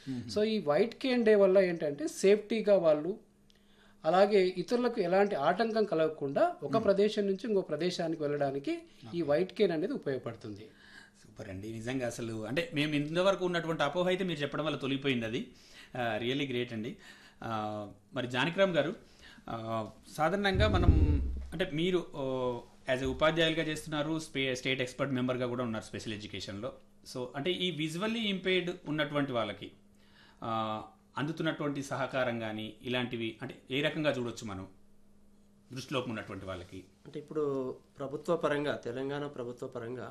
so ఈ white Kane day వల్ల ఏంటంటే సేఫ్టీగా వాళ్ళు అలాగే ఇతరులకు ఎలాంటి ఆటంకం కలగకుండా ఒక ప్రదేశం నుంచి ఇంకో ప్రదేశానికి వెళ్ళడానికి ఈ వైట్ కేన్ అనేది ఉపయోగపడుతుంది సూపర్ అండి నిజంగా అసలు అంటే మేము ఇంతవరకు ఉన్నటువంటి అపోహ అయితే మీరు చెప్పడం వల్ల తొలిగిపోయింది అది రియల్లీ గ్రేట్ అండి ఆ, మరి జానకిరామ్ గారు ఆ, సాధారణంగా మనం అంటే మీరు యాజ్ ఎ ఉపాధ్యాయులుగా చేస్తున్నారు స్పే స్టేట్ ఎక్స్పర్ట్ మెంబర్గా కూడా ఉన్నారు స్పెషల్ ఎడ్యుకేషన్లో సో అంటే ఈ విజువల్లీ ఇంపేర్డ్ ఉన్నటువంటి వాళ్ళకి ఆ, అందుతున్నటువంటి సహకారం కానీ ఇలాంటివి అంటే ఏ రకంగా చూడొచ్చు మనం దృష్టిలోకి ఉన్నటువంటి వాళ్ళకి అంటే ఇప్పుడు ప్రభుత్వ పరంగా తెలంగాణ ప్రభుత్వ పరంగా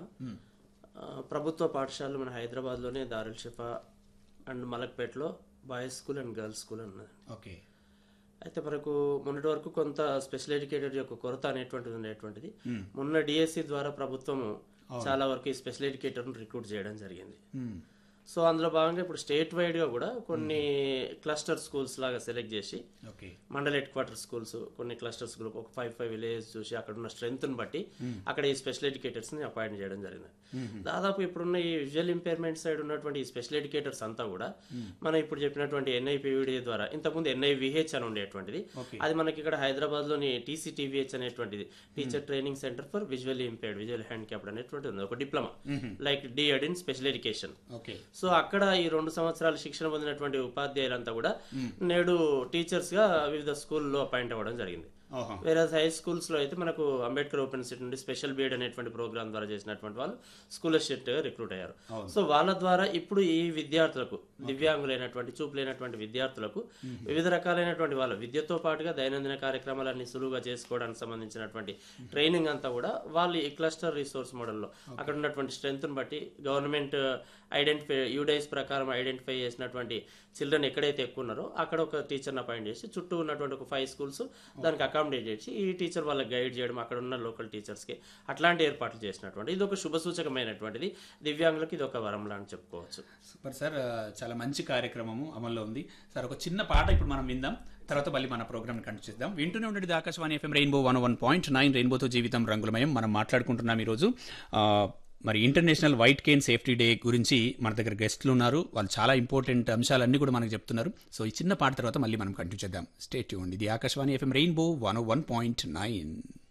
ఆ, ప్రభుత్వ పాఠశాలలు మన హైదరాబాద్లోనే దారుల్ షిఫా అండ్ మలక్పేటలో boys school and girls school ఉన్నది ఓకే అయితే మనకు మొన్నటి వరకు కొంత స్పెషల్ ఎడ్యుకేటెడ్ యొక్క కొరత అనేటువంటిది ఉండేటువంటిది మొన్న డిఎస్సి ద్వారా ప్రభుత్వము చాలా వరకు ఈ స్పెషల్ ఎడ్యుకేటర్ను రిక్రూట్ చేయడం జరిగింది సో అందులో భాగంగా ఇప్పుడు స్టేట్ వైడ్గా కూడా కొన్ని క్లస్టర్ స్కూల్స్ లాగా సెలెక్ట్ చేసి okay mandal head quarter schools కొన్ని క్లస్టర్స్ గ్రూప్ ఒక ఫైవ్ ఫైవ్ విలేజెస్ చూసి అక్కడ ఉన్న స్ట్రెంగ్త్ని బట్టి అక్కడ ఈ స్పెషల్ ఎడ్యుకేటర్స్ ని అపాయింట్ చేయడం జరిగింది దాదాపు ఇప్పుడున్న ఈ విజువల్ ఇంపైర్మెంట్ సైడ్ ఉన్నటువంటి ఈ స్పెషల్ ఎడ్యుకేటర్స్ అంతా కూడా మనం ఇప్పుడు చెప్పినటువంటి ఎన్ఐపివిడి ద్వారా ఇంతకుముందు ఎన్ఐవిహెచ్ అని ఉండేటువంటిది అది మనకి ఇక్కడ హైదరాబాద్ లోని టీసీటీవీహెచ్ అనేటువంటిది teacher training centre for visual impaired visual handicapped అనేటువంటిది ఉంది ఒక diploma like DEd in special education okay so అక్కడ ఈ రెండు సంవత్సరాలు శిక్షణ పొందినటువంటి ఉపాధ్యాయులంతా కూడా నేడు టీచర్స్ గా వివిధ స్కూల్లో అపాయింట్ అవ్వడం జరిగింది ఓహో వేరే హై స్కూల్స్ లో అయితే మనకు అంబేద్కర్ ఓపెన్ సిటీ నుండి స్పెషల్ బీఎడ్ అనేటువంటి ప్రోగ్రామ్ ద్వారా చేసినటువంటి వాళ్ళు స్కూల్ అసిస్టెంట్ గా రిక్రూట్ అయ్యారు సో వాళ్ళ ద్వారా ఇప్పుడు ఈ విద్యార్థులకు దివ్యాంగులైనటువంటి చూపు లేనటువంటి విద్యార్థులకు వివిధ రకాలైనటువంటి వాళ్ళ విద్యతో పాటుగా దైనందిన కార్యక్రమాలన్నీ సులువుగా చేసుకోవడానికి సంబంధించినటువంటి ట్రైనింగ్ అంతా కూడా వాళ్ళు ఈ క్లస్టర్ రిసోర్స్ మోడల్లో అక్కడ ఉన్నటువంటి స్ట్రెంగ్త్ బట్టి గవర్నమెంట్ ఐడెంటిఫై యూడైస్ ప్రకారం ఐడెంటిఫై చేసినటువంటి చిల్డ్రన్ ఎక్కడైతే ఎక్కువ ఉన్నారో అక్కడ ఒక టీచర్ని అపాయింట్ చేసి చుట్టూ ఉన్నటువంటి ఒక ఫైవ్ స్కూల్స్ దానికి అకామిడేట్ చేసి ఈ టీచర్ వాళ్ళకి గైడ్ చేయడం అక్కడ ఉన్న లోకల్ టీచర్స్కి అట్లాంటి ఏర్పాట్లు చేసినటువంటి ఇది ఒక శుభ సూచకమైనటువంటిది దివ్యాంగులకు ఇది ఒక వరంలా అని చెప్పుకోవచ్చు సూపర్ సార్ ఆ, చాలా మంచి కార్యక్రమము అమల్లో ఉంది సార్ ఒక చిన్న పాట ఇప్పుడు మనం విందాం తర్వాత మళ్ళీ మన ప్రోగ్రామ్ కంటిన్యూ చేద్దాం వింటూనే ఉండేది Akashvani FM rainbow one one point nine రెయిన్బోతో జీవితం రంగులమయం మనం మాట్లాడుకుంటున్నాం ఈరోజు ఆ, మరి international white cane safety day గురించి మన దగ్గర గెస్ట్లు ఉన్నారు వాళ్ళు చాలా ఇంపార్టెంట్ అంశాలన్నీ కూడా మనకు చెప్తున్నారు సో ఈ చిన్న పాట తర్వాత మళ్ళీ మనం కంటిన్యూ చేద్దాం స్టేట్ ఇది Akashvani FM rainbow one one point nine